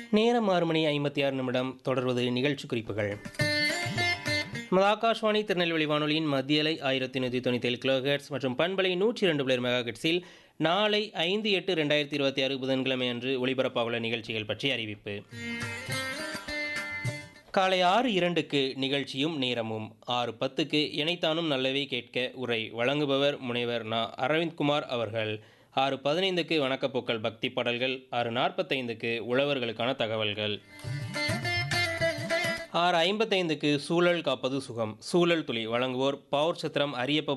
நேரம் ஆறு மணி ஐம்பத்தி ஆறு நிமிடம் தொடர்வது நிகழ்ச்சி குறிப்புகள் நமது ஆகாஷ்வாணி திருநெல்வேலி வானொலியின் மத்தியலை ஆயிரத்தி நூற்றி தொண்ணூற்றி ஏழு கிலோஹெட்ஸ் மற்றும் பண்பலை நூற்றி ரெண்டு பிளேர் மெகா ஹெட்ஸில் நாளை ஐந்து எட்டு ரெண்டாயிரத்தி இருபத்தி ஆறு புதன்கிழமை அன்று ஒளிபரப்பாகுள்ள நிகழ்ச்சிகள் பற்றி அறிவிப்பு காலை ஆறு இரண்டுக்கு நிகழ்ச்சியும் நேரமும் ஆறு பத்துக்கு இணைத்தானும் நல்லவே கேட்க உரை வழங்குபவர் முனைவர் நா அரவிந்த்குமார் அவர்கள் ஆறு பதினைந்துக்கு வணக்கப்போக்கள் பக்தி பாடல்கள் ஆறு நாற்பத்தைந்துக்கு உழவர்களுக்கான தகவல்கள் ஆறு ஐம்பத்தைந்துக்கு சூழல் காப்பது சுகம் சூழல் துளி வழங்குவோர் பவர் சத்திரம் அரியப்ப